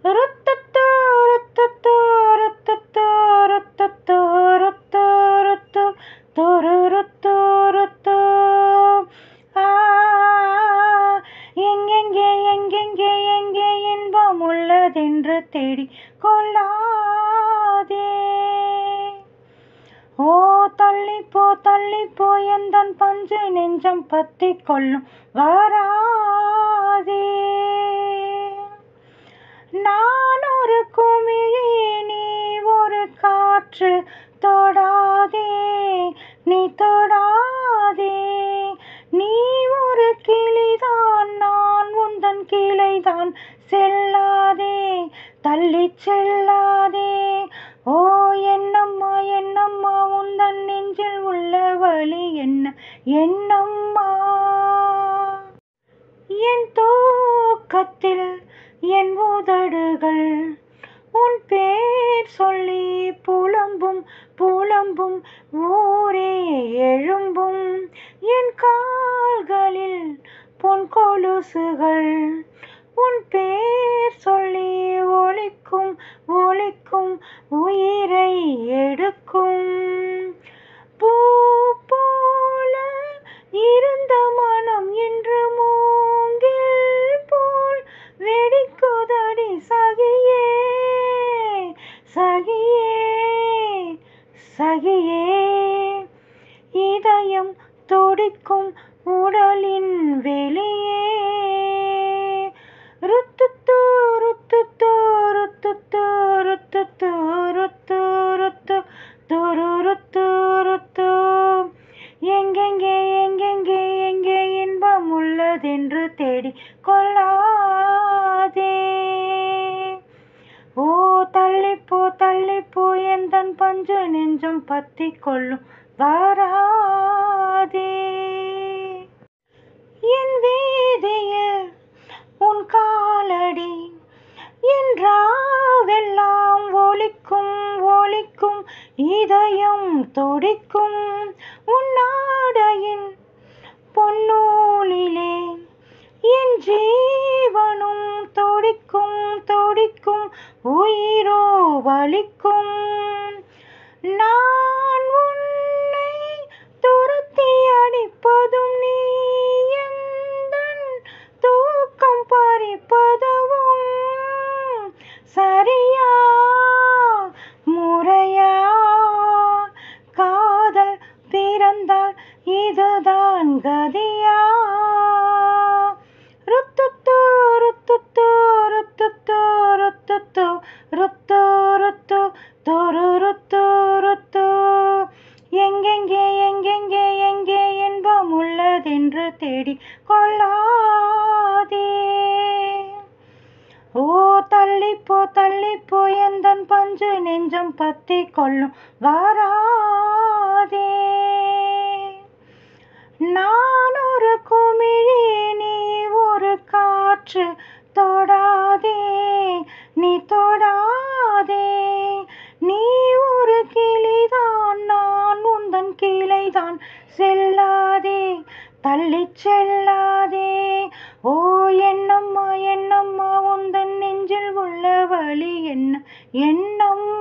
ருத்தத்தோ ருத்தத்தோ ருத்தத்தோ ருத்தத்தோ ருத்தோ ருத்தோ தொரு ருத்தோ ருத்தோ ஆ எங்கெங்கே எங்கெங்கே எங்கே இன்பம் உள்ளதென்று தேடி கொள்ளாதே ஓ தள்ளிப்போ தள்ளிப்போ எந்தன் பஞ்சு நெஞ்சம் பத்தி கொள்ளும் வராதே நான் ஒரு குமிழி நீ ஒரு காற்று தொடாதே நீ தொடாதே நீ ஒரு கிளிதான் நான் உந்தன் கிளைதான் செல்லாதே தள்ளிச் செல்லாதே ஓ என்னம்மா என்னம்மா உந்தன் நெஞ்சில் உள்ள வழி என்ன என்னம்மா என் தூக்கத்தில் என் உதடுகள் உன் பேர் சொல்லி புலம்பும் புலம்பும் ஊரே எழும்பும் என் கால்களில் பொன் கொலுசுகள் உன் பேர் சொல்லி ஒலிக்கும் ஒலிக்கும் உயிரை எடுக்கும் பூ போல இருந்த மனம் இன்று மூங்கில் போல் வெடிக்குதடி சகியே சகியே சகியே இதயம் துடிக்கும் உடலின் வெளியே ருத்துத்து ருத்துத்து ருத்துத்து ருத்துத்து ருத்து ருத்து துரு ருத்து ருத்து எங்கெங்கே எங்கெங்கே எங்கே இன்பம் உள்ளதென்று தேடி கொள்ளாதே ஓ தள்ளிப்போ தள்ளிப்போ எந்தன் பஞ்சு நெஞ்சம் பத்தி கொள்ளும் வராதே என் வீதியில் உன் காலடி என்றாவெல்லாம் ஒலிக்கும் ஒலிக்கும் இதயம் துடிக்கும் உன் நாடையின் பொன்னூலிலே என் ஜீவனும் துடிக்கும் துடிக்கும் உயிரோ வலிக்கும் நான் உன்னை துரத்தி அடிப்பதும் நீ எந்தன் தூக்கம் பறிப்பதுவும் சரியா முறையா காதல் பிறந்தால் இதுதான் கதியா ருத்துத்து ருத்துத்து ருத்துத்து ருத்துத்து ருத்து ருத்து தொரு ருத்து ருத்து எங்கெங்கே எங்கெங்கே எங்கே இன்பம் உள்ளதென்று தேடி கொள்ளாதே ஓ தள்ளிப்போ தள்ளிப்போ எந்தன் பஞ்சு நெஞ்சம் பத்தி கொள்ளும் வராதே நான் ஒரு குமிழி நீ ஒரு காற்று தொடாதே நீ தொடாதே நீ ஒரு கிளிதான் நான் உந்தன் கிளைதான் செல்லாதே தள்ளிச் செல்லாதே ஓ என்னம்மா என்னம்மா உந்தன் நெஞ்சில் உள்ள வழி என்ன என்னம்மா